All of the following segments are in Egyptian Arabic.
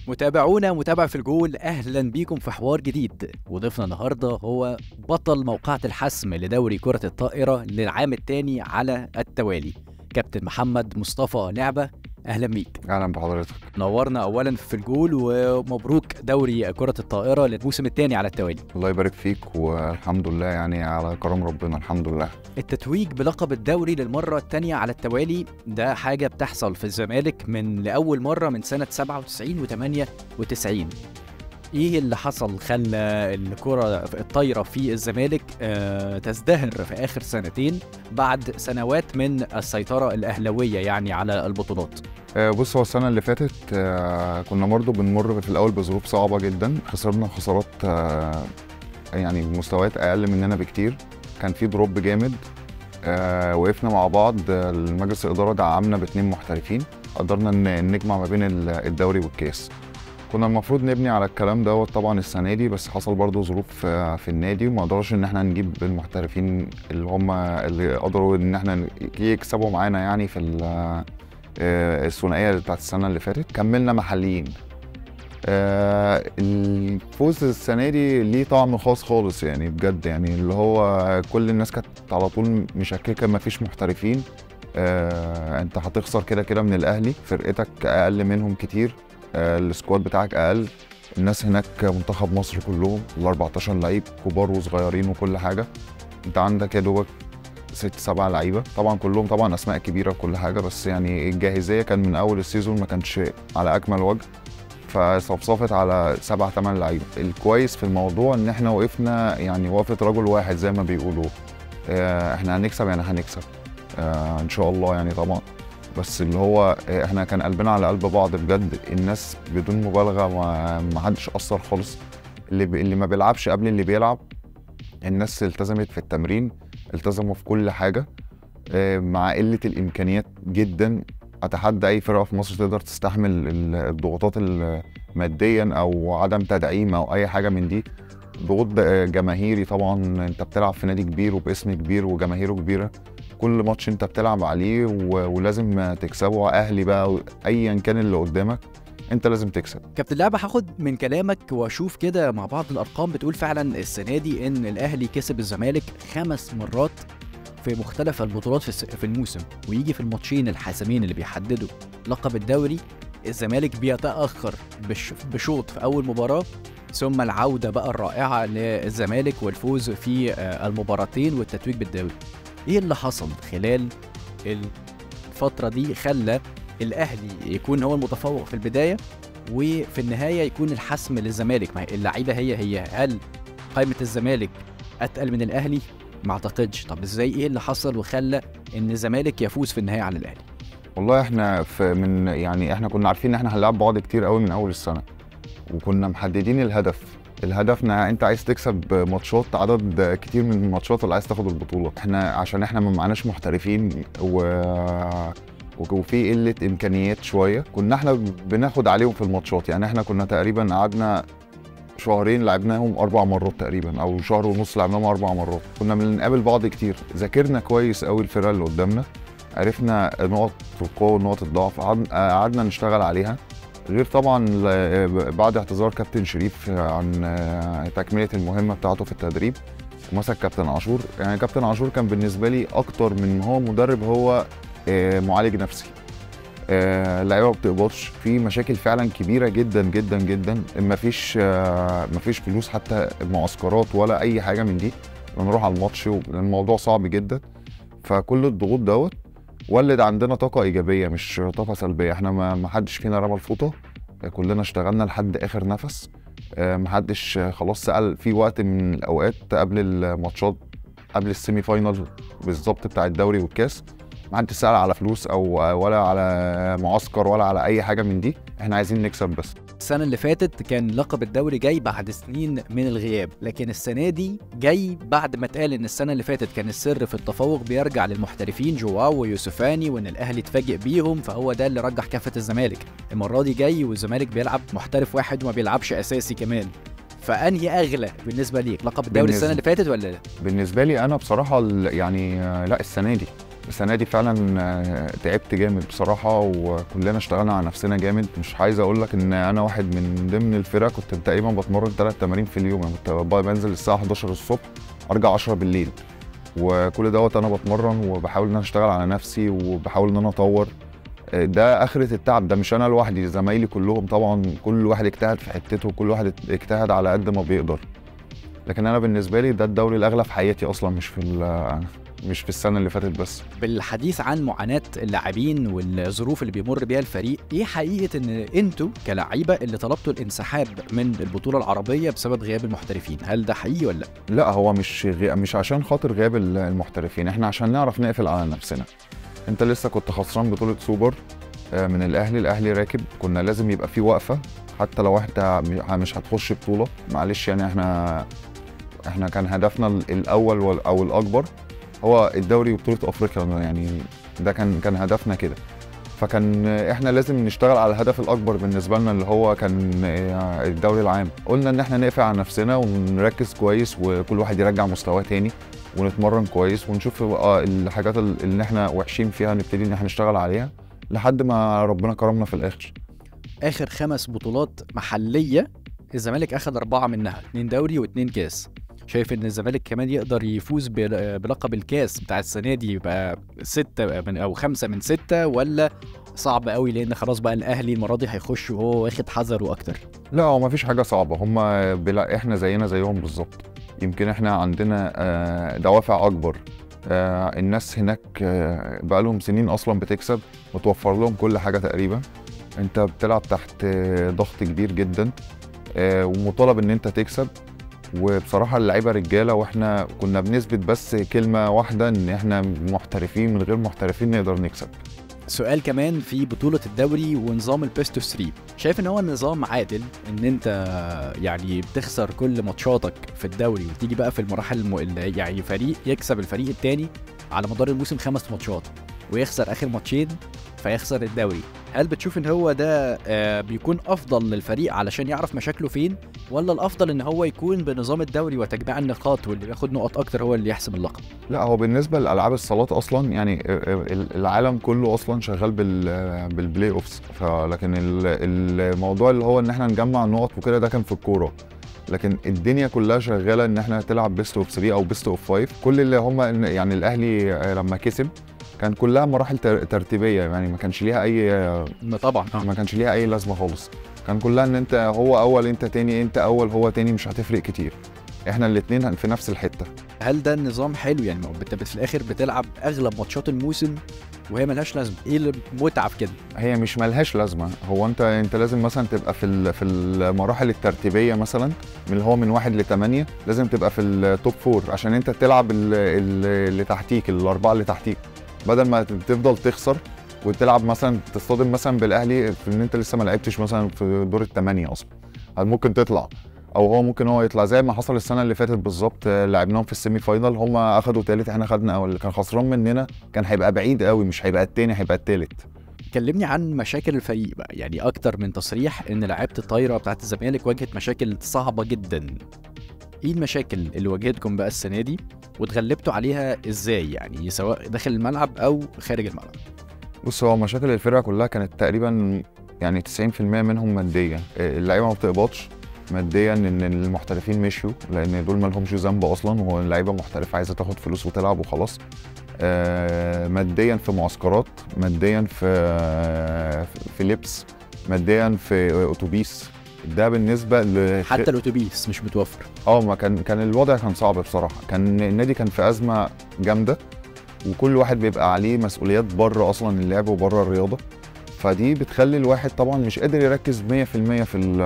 متابعونا متابع في الجول اهلا بيكم في حوار جديد وضيفنا النهارده هو بطل موقعة الحسم لدوري كرة الطائرة للعام الثاني على التوالي كابتن محمد مصطفى لعبة اهلا بيك اهلا بحضرتك نورنا اولا في الجول ومبروك دوري كرة الطائرة للموسم الثاني على التوالي الله يبارك فيك والحمد لله يعني على كرم ربنا الحمد لله التتويج بلقب الدوري للمرة الثانية على التوالي ده حاجة بتحصل في الزمالك من لأول مرة من سنة 97 و 98 ايه اللي حصل خلى الكرة الطايرة في الزمالك آه تزدهر في آخر سنتين بعد سنوات من السيطرة الأهلوية يعني على البطولات آه، بص هو السنة اللي فاتت آه، كنا برضو بنمر في الأول بظروف صعبة جدا خسرنا خسارات آه، يعني مستويات أقل مننا بكتير كان في دروب جامد آه، وقفنا مع بعض آه، المجلس الإدارة دعمنا باتنين محترفين قدرنا إن نجمع ما بين ال- الدوري والكاس كنا المفروض نبني على الكلام دوت طبعا السنه دي بس حصل برضو ظروف آه، في النادي وما قدرش ان احنا نجيب المحترفين اللي هم اللي قدروا ان احنا يكسبوا معانا يعني في ال- آه، الثنائيه بتاعت السنه اللي فاتت كملنا محليين آه، الفوز السنه دي ليه طعم خاص خالص يعني بجد يعني اللي هو كل الناس كانت على طول مشككه ما فيش محترفين آه، انت هتخسر كده كده من الاهلي فرقتك اقل منهم كتير آه، السكواد بتاعك اقل الناس هناك منتخب مصر كلهم ال 14 لعيب كبار وصغيرين وكل حاجه انت عندك يا دوبك ست سبع لعيبه طبعا كلهم طبعا اسماء كبيره وكل حاجه بس يعني الجاهزيه كان من اول السيزون ما كانش على اكمل وجه فصفصفت على سبع ثمان لعيبه الكويس في الموضوع ان احنا وقفنا يعني وقفه رجل واحد زي ما بيقولوا آه، احنا هنكسب يعني هنكسب آه، ان شاء الله يعني طبعا بس اللي هو آه، احنا كان قلبنا على قلب بعض بجد الناس بدون مبالغه ما ما حدش اثر خالص اللي ب... اللي ما بيلعبش قبل اللي بيلعب الناس التزمت في التمرين التزموا في كل حاجه آه، مع قله الامكانيات جدا اتحدى اي فرقه في مصر تقدر تستحمل ال- الضغوطات ال- ماديا او عدم تدعيم او اي حاجه من دي ضغوط د- جماهيري طبعا انت بتلعب في نادي كبير وباسم كبير وجماهيره كبيره كل ماتش انت بتلعب عليه و- ولازم تكسبه اهلي بقى ايا كان اللي قدامك انت لازم تكسب كابتن لعبة هاخد من كلامك واشوف كده مع بعض الارقام بتقول فعلا السنه دي ان الاهلي كسب الزمالك خمس مرات في مختلف البطولات في الس- في الموسم ويجي في الماتشين الحاسمين اللي بيحددوا لقب الدوري الزمالك بيتاخر بش بشوط في اول مباراه ثم العوده بقى الرائعه للزمالك والفوز في آه، المباراتين والتتويج بالدوري ايه اللي حصل خلال الفتره دي خلى الاهلي يكون هو المتفوق في البدايه وفي النهايه يكون الحسم للزمالك ما هي اللعيبه هي هي هل قائمه الزمالك اتقل من الاهلي ما اعتقدش طب ازاي ايه اللي حصل وخلى ان الزمالك يفوز في النهايه على الاهلي والله احنا في من يعني احنا كنا عارفين ان احنا هنلعب بعض كتير قوي من اول السنه وكنا محددين الهدف الهدفنا انت عايز تكسب ماتشات عدد كتير من الماتشات اللي عايز تاخد البطوله احنا عشان احنا ما معناش محترفين و وفي قله امكانيات شويه كنا احنا بناخد عليهم في الماتشات يعني احنا كنا تقريبا قعدنا شهرين لعبناهم اربع مرات تقريبا او شهر ونص لعبناهم اربع مرات كنا بنقابل بعض كتير ذاكرنا كويس قوي الفرقه اللي قدامنا عرفنا نقط القوه ونقط الضعف قعد- قعدنا نشتغل عليها غير طبعا ل- بعد اعتذار كابتن شريف عن تكمله المهمه بتاعته في التدريب ومسك كابتن عاشور يعني كابتن عاشور كان بالنسبه لي اكتر من هو مدرب هو آه، معالج نفسي آه، اللعيبه ما بتقبضش في مشاكل فعلا كبيره جدا جدا جدا مفيش آه، مفيش فلوس حتى معسكرات ولا اي حاجه من دي بنروح على الماتش والموضوع صعب جدا فكل الضغوط دوت ولد عندنا طاقه ايجابيه مش طاقه سلبيه احنا ما ما حدش فينا رمى الفوطه كلنا اشتغلنا لحد اخر نفس آه، ما حدش آه، خلاص سال في وقت من الاوقات قبل الماتشات قبل السيمي فاينال بالظبط بتاع الدوري والكاس ما حدش سال على فلوس او ولا على معسكر ولا على اي حاجه من دي احنا عايزين نكسب بس السنه اللي فاتت كان لقب الدوري جاي بعد سنين من الغياب لكن السنه دي جاي بعد ما اتقال ان السنه اللي فاتت كان السر في التفوق بيرجع للمحترفين جواو ويوسفاني وان الاهلي اتفاجئ بيهم فهو ده اللي رجح كفه الزمالك المره دي جاي والزمالك بيلعب محترف واحد وما بيلعبش اساسي كمان فانهي اغلى بالنسبه ليك لقب الدوري بالنسبة- السنه اللي فاتت ولا لا بالنسبه لي انا بصراحه ال- يعني آه، لا السنه دي السنه دي فعلا آه، تعبت جامد بصراحه وكلنا اشتغلنا على نفسنا جامد مش عايز اقول لك ان انا واحد من ضمن الفرق كنت تقريبا بتمرن ثلاث تمارين في اليوم يعني كنت ب- بنزل الساعه 11 الصبح ارجع 10 بالليل وكل دوت انا بتمرن وبحاول ان انا اشتغل على نفسي وبحاول ان انا اطور آه، ده اخره التعب ده مش انا لوحدي زمايلي كلهم طبعا كل واحد اجتهد في حتته وكل واحد اجتهد على قد ما بيقدر لكن انا بالنسبه لي ده الدوري الاغلى في حياتي اصلا مش في ال- مش في السنه اللي فاتت بس بالحديث عن معاناة اللاعبين والظروف اللي بيمر بيها الفريق ايه حقيقة ان انتوا كلاعيبة اللي طلبتوا الانسحاب من البطولة العربية بسبب غياب المحترفين هل ده حقيقي ولا لا؟ لا هو مش غي... مش عشان خاطر غياب ال- المحترفين احنا عشان نعرف نقفل على نفسنا انت لسه كنت خسران بطولة سوبر آه، من الاهلي الاهلي راكب كنا لازم يبقى في وقفة حتى لو احنا م- مش هتخش بطولة معلش يعني احنا احنا كان هدفنا ال- الاول وال- او الاكبر هو الدوري وبطولة افريقيا يعني ده كان كان هدفنا كده فكان احنا لازم نشتغل على الهدف الاكبر بالنسبه لنا اللي هو كان آه، الدوري العام قلنا ان احنا نقفل على نفسنا ونركز كويس وكل واحد يرجع مستواه تاني ونتمرن كويس ونشوف آه، الحاجات اللي احنا وحشين فيها نبتدي ان احنا نشتغل عليها لحد ما ربنا كرمنا في الاخر اخر خمس بطولات محلية الزمالك اخذ اربعة منها اتنين دوري واتنين كاس شايف ان الزمالك كمان يقدر يفوز بل- بلقب الكاس بتاع السنة دي يبقى ستة من او خمسة من ستة ولا صعب قوي لان خلاص بقى الاهلي المرة دي هيخش وهو واخد حذره اكتر لا هو مفيش حاجة صعبة هما بلا احنا زينا زيهم بالظبط يمكن احنا عندنا آه، دوافع أكبر آه، الناس هناك آه، بقالهم سنين أصلا بتكسب متوفر لهم كل حاجة تقريبا انت بتلعب تحت آه، ضغط كبير جدا آه، ومطالب ان انت تكسب وبصراحة اللعيبة رجالة واحنا كنا بنثبت بس كلمة واحدة ان احنا محترفين من غير محترفين نقدر نكسب سؤال كمان في بطولة الدوري ونظام البيست 3 شايف ان هو نظام عادل ان انت يعني بتخسر كل ماتشاتك في الدوري وتيجي بقى في المراحل الم... اللي- يعني فريق يكسب الفريق التاني على مدار الموسم خمس ماتشات ويخسر اخر ماتشين فيخسر الدوري هل بتشوف ان هو ده آه، بيكون افضل للفريق علشان يعرف مشاكله فين ولا الافضل ان هو يكون بنظام الدوري وتجميع النقاط واللي بياخد نقط اكتر هو اللي يحسم اللقب لا هو بالنسبه لالعاب الصالات اصلا يعني ال- العالم كله اصلا شغال بال بالبلاي اوفس لكن ال- الموضوع اللي هو ان احنا نجمع النقط وكده ده كان في الكوره لكن الدنيا كلها شغاله ان احنا تلعب بيست اوف 3 او بيست اوف 5 كل اللي هم يعني الاهلي لما كسب كان كلها مراحل تر- ترتيبيه يعني ما كانش ليها اي ما طبعا آه. ما كانش ليها اي لازمه خالص كان كلها ان انت هو اول انت تاني انت اول هو تاني مش هتفرق كتير احنا الاتنين في نفس الحته هل ده النظام حلو يعني ما هو انت في الاخر بتلعب اغلب ماتشات الموسم وهي ملهاش لازمه ايه المتعه في كده هي مش ملهاش لازمه هو انت انت لازم مثلا تبقى في ال- في المراحل الترتيبيه مثلا من اللي هو من واحد لثمانيه لازم تبقى في التوب فور عشان انت تلعب ال- ال- اللي تحتيك الاربعه اللي تحتيك بدل ما تفضل تخسر وتلعب مثلا تصطدم مثلا بالاهلي في ان انت لسه ما لعبتش مثلا في دور الثمانيه اصلا هل ممكن تطلع او هو ممكن هو يطلع زي ما حصل السنه اللي فاتت بالظبط آه، لعبناهم في السيمي فاينال هم اخدوا تالت احنا خدنا اول اللي كان خسران مننا كان هيبقى بعيد قوي مش هيبقى التاني هيبقى التالت كلمني عن مشاكل الفريق بقى يعني اكتر من تصريح ان لعيبه الطايره بتاعت الزمالك واجهت مشاكل صعبه جدا ايه المشاكل اللي واجهتكم بقى السنه دي واتغلبتوا عليها ازاي يعني سواء داخل الملعب او خارج الملعب بص هو مشاكل الفرقه كلها كانت تقريبا يعني 90% منهم ماديه اللعيبه ما بتقبضش ماديا ان المحترفين مشيوا لان دول ما لهمش ذنب اصلا وهو اللعيبه محترفه عايزه تاخد فلوس وتلعب وخلاص آه، ماديا في معسكرات ماديا في في لبس ماديا في اتوبيس ده بالنسبه ل حتى الاتوبيس مش متوفر اه ما كان كان الوضع كان صعب بصراحه كان النادي كان في ازمه جامده وكل واحد بيبقى عليه مسؤوليات بره اصلا اللعب وبره الرياضه فدي بتخلي الواحد طبعا مش قادر يركز 100% في ال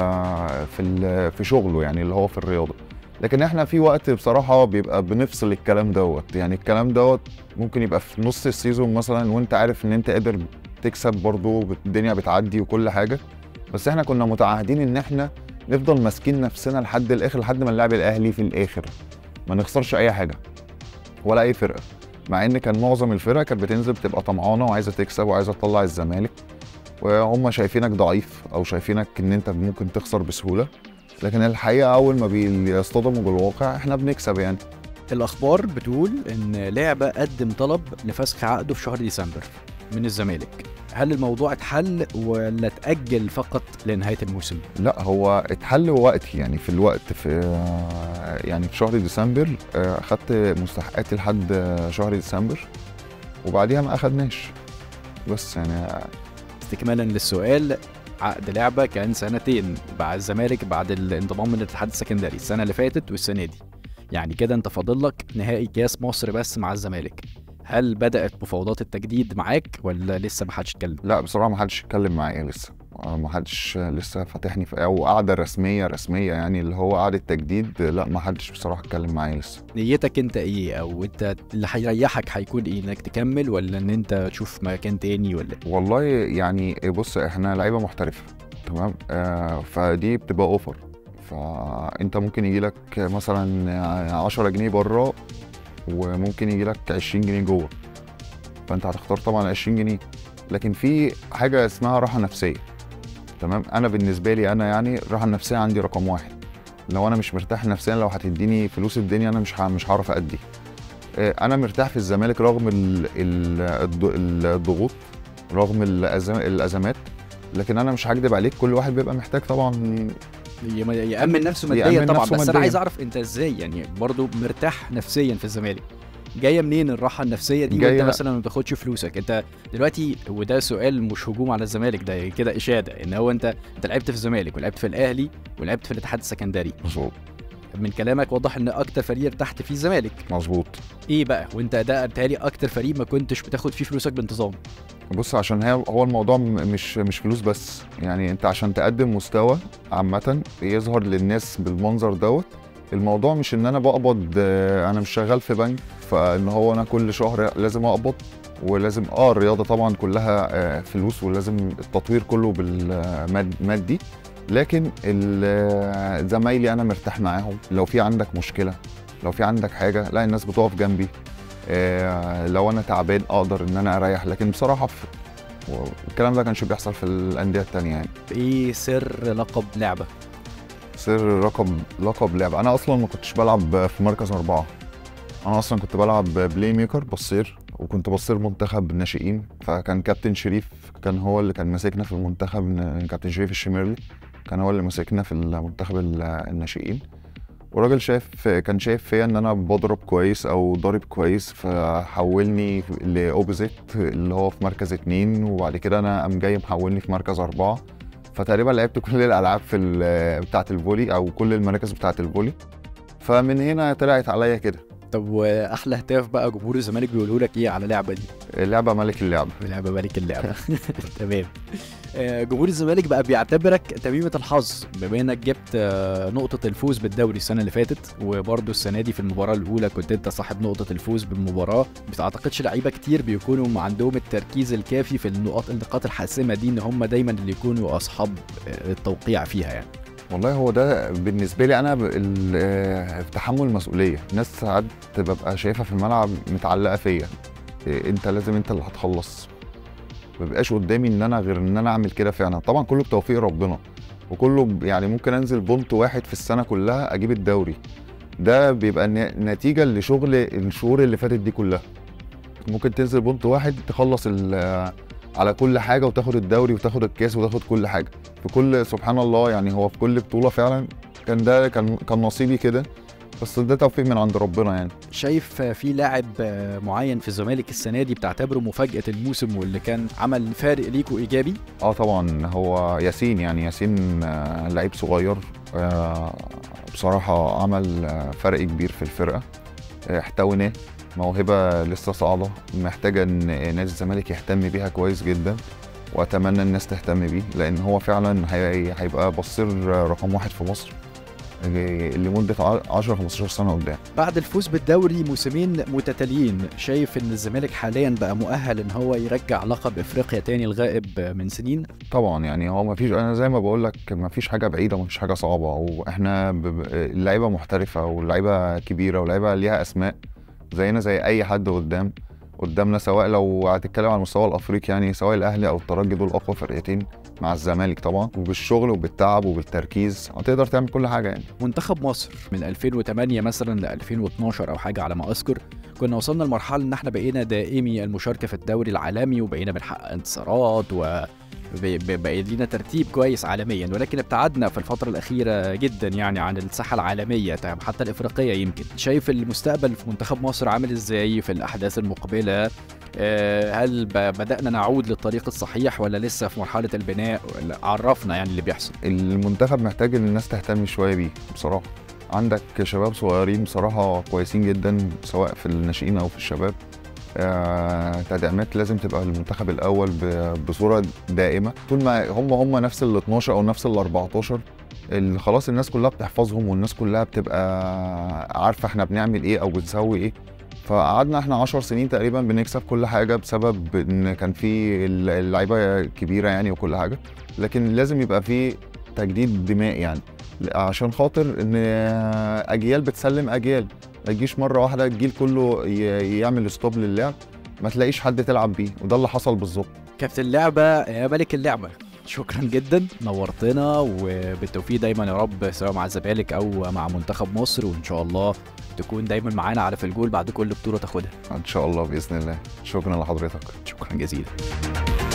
في ال في شغله يعني اللي هو في الرياضه لكن احنا في وقت بصراحه بيبقى بنفصل الكلام دوت يعني الكلام دوت ممكن يبقى في نص السيزون مثلا وانت عارف ان انت قادر تكسب برضه الدنيا بتعدي وكل حاجه بس احنا كنا متعهدين ان احنا نفضل ماسكين نفسنا لحد الاخر لحد ما نلعب الاهلي في الاخر ما نخسرش اي حاجه ولا اي فرقه مع ان كان معظم الفرق كانت بتنزل بتبقى طمعانه وعايزه تكسب وعايزه تطلع الزمالك وهم شايفينك ضعيف او شايفينك ان انت ممكن تخسر بسهوله لكن الحقيقه اول ما بيصطدموا بالواقع احنا بنكسب يعني الاخبار بتقول ان لعبه قدم طلب لفسخ عقده في شهر ديسمبر من الزمالك هل الموضوع اتحل ولا اتاجل فقط لنهايه الموسم لا هو اتحل وقتي يعني في الوقت في يعني في شهر ديسمبر آه، اخدت مستحقاتي لحد شهر ديسمبر وبعديها ما اخدناش بس يعني استكمالا للسؤال عقد لعبه كان سنتين مع الزمالك بعد الانضمام من الاتحاد السكندري السنه اللي فاتت والسنه دي يعني كده انت فاضل لك نهائي كاس مصر بس مع الزمالك هل بدات مفاوضات التجديد معاك ولا لسه ما حدش اتكلم لا بصراحه ما حدش اتكلم معايا لسه ما حدش لسه فاتحني في او قعده رسميه رسميه يعني اللي هو قعده تجديد لا ما حدش بصراحه اتكلم معايا لسه نيتك انت ايه او انت اللي هيريحك هيكون ايه انك تكمل ولا ان انت تشوف مكان تاني ولا والله يعني بص احنا لعيبه محترفه تمام آه فدي بتبقى اوفر فانت ممكن يجي لك مثلا 10 جنيه بره وممكن يجي لك 20 جنيه جوه فانت هتختار طبعا 20 جنيه لكن في حاجه اسمها راحه نفسيه تمام انا بالنسبه لي انا يعني الراحه النفسيه عندي رقم واحد لو انا مش مرتاح نفسيا لو هتديني فلوس الدنيا انا مش مش هعرف ادي آه، انا مرتاح في الزمالك رغم الضغوط رغم الازمات لكن انا مش هكدب عليك كل واحد بيبقى محتاج طبعا يامن نفسه ماديا طبعا بس انا عايز اعرف انت ازاي يعني برضو مرتاح نفسيا في الزمالك جايه منين الراحه النفسيه دي وانت مثلا ما بتاخدش فلوسك انت دلوقتي وده سؤال مش هجوم على الزمالك ده كده اشاده ان هو انت انت لعبت في الزمالك ولعبت في الاهلي ولعبت في الاتحاد السكندري مظبوط من كلامك واضح ان اكتر فريق ارتحت فيه الزمالك مظبوط ايه بقى وانت ده بتهيألي اكتر فريق ما كنتش بتاخد فيه فلوسك بانتظام بص عشان هي هو الموضوع مش مش فلوس بس يعني انت عشان تقدم مستوى عامه يظهر للناس بالمنظر دوت الموضوع مش ان انا بقبض آه، انا مش شغال في بنك فان هو انا كل شهر لازم اقبض ولازم اه الرياضه طبعا كلها آه، فلوس ولازم التطوير كله بالمادي لكن زمايلي انا مرتاح معاهم لو في عندك مشكله لو في عندك حاجه لا الناس بتقف جنبي آه، لو انا تعبان اقدر ان انا اريح لكن بصراحه في الكلام ده كانش بيحصل في الانديه التانية يعني ايه سر لقب لعبه سر لقب لقب لعبه انا اصلا ما كنتش بلعب في مركز اربعه انا اصلا كنت بلعب بلاي ميكر بصير وكنت بصير منتخب الناشئين فكان كابتن شريف كان هو اللي كان ماسكنا في المنتخب كابتن شريف الشميرلي كان هو اللي ماسكنا في المنتخب الناشئين وراجل شايف كان شايف فيا ان انا بضرب كويس او ضارب كويس فحولني لاوبزيت اللي هو في مركز اتنين وبعد كده انا قام جاي محولني في مركز اربعه فتقريبا لعبت كل الالعاب في بتاعه الفولي او كل المراكز بتاعه الفولي فمن هنا طلعت عليا كده طب واحلى هتاف بقى جمهور الزمالك بيقولوا لك ايه على اللعبه دي؟ اللعبه ملك اللعبه اللعبه ملك اللعبه تمام آه، جمهور الزمالك بقى بيعتبرك تميمه الحظ بما انك جبت آه، نقطه الفوز بالدوري السنه اللي فاتت وبرده السنه دي في المباراه الاولى كنت انت صاحب نقطه الفوز بالمباراه ما اعتقدش لعيبه كتير بيكونوا عندهم التركيز الكافي في النقاط النقاط الحاسمه دي ان هم دايما اللي يكونوا اصحاب آه، التوقيع فيها يعني والله هو ده بالنسبه لي انا تحمل المسؤوليه ناس ساعات ببقى شايفها في الملعب متعلقه فيا انت لازم انت اللي هتخلص ما بيبقاش قدامي ان انا غير ان انا اعمل كده فعلا طبعا كله بتوفيق ربنا وكله يعني ممكن انزل بونت واحد في السنه كلها اجيب الدوري ده بيبقى نتيجه لشغل الشهور اللي فاتت دي كلها ممكن تنزل بونت واحد تخلص على كل حاجه وتاخد الدوري وتاخد الكاس وتاخد كل حاجه في كل سبحان الله يعني هو في كل بطوله فعلا كان ده كان كان نصيبي كده بس ده توفيق من عند ربنا يعني شايف في لاعب معين في الزمالك السنه دي بتعتبره مفاجاه الموسم واللي كان عمل فارق ليكوا ايجابي اه طبعا هو ياسين يعني ياسين آه، لعيب صغير آه، بصراحه عمل آه، فرق كبير في الفرقه احتويناه موهبه لسه صاعده محتاجه ان نادي الزمالك يهتم بيها كويس جدا واتمنى الناس تهتم بيه لان هو فعلا هيبقى بصير رقم واحد في مصر لمده 10 15 سنه قدام بعد الفوز بالدوري موسمين متتاليين شايف ان الزمالك حاليا بقى مؤهل ان هو يرجع لقب افريقيا تاني الغائب من سنين طبعا يعني هو ما فيش انا زي ما بقول لك ما فيش حاجه بعيده وما فيش حاجه صعبه واحنا اللعيبه محترفه واللعيبه كبيره واللعيبه ليها اسماء زينا زي اي حد قدام قدامنا سواء لو هتتكلم على المستوى الافريقي يعني سواء الاهلي او الترجي دول اقوى فرقتين مع الزمالك طبعا وبالشغل وبالتعب وبالتركيز هتقدر تعمل كل حاجه يعني منتخب مصر من 2008 مثلا ل 2012 او حاجه على ما اذكر كنا وصلنا لمرحله ان احنا بقينا دائمي المشاركه في الدوري العالمي وبقينا بنحقق انتصارات و ب- ب- بقى لينا ترتيب كويس عالميا ولكن ابتعدنا في الفترة الأخيرة جدا يعني عن الساحة العالمية تمام، حتى الإفريقية يمكن شايف المستقبل في منتخب مصر عامل إزاي في الأحداث المقبلة آه، هل ب- بدأنا نعود للطريق الصحيح ولا لسه في مرحلة البناء ولا عرفنا يعني اللي بيحصل المنتخب محتاج ان الناس تهتم شويه بيه بصراحه عندك شباب صغيرين بصراحه كويسين جدا سواء في الناشئين او في الشباب آه، تدعيمات لازم تبقى المنتخب الاول ب- بصوره دائمه طول ما هم هم نفس ال 12 او نفس ال 14 ال- خلاص الناس كلها بتحفظهم والناس كلها بتبقى عارفه احنا بنعمل ايه او بنسوي ايه فقعدنا احنا 10 سنين تقريبا بنكسب كل حاجه بسبب ان كان في اللعيبه كبيره يعني وكل حاجه لكن لازم يبقى في تجديد دماء يعني عشان خاطر ان اجيال بتسلم اجيال ما تجيش مره واحده الجيل كله ي- يعمل ستوب للعب ما تلاقيش حد تلعب بيه وده اللي حصل بالظبط كابتن اللعبة يا ملك اللعبة شكرا جدا نورتنا وبالتوفيق دايما يا رب سواء مع الزمالك او مع منتخب مصر وان شاء الله تكون دايما معانا على في الجول بعد كل بطولة تاخدها ان شاء الله باذن الله شكرا لحضرتك شكرا جزيلا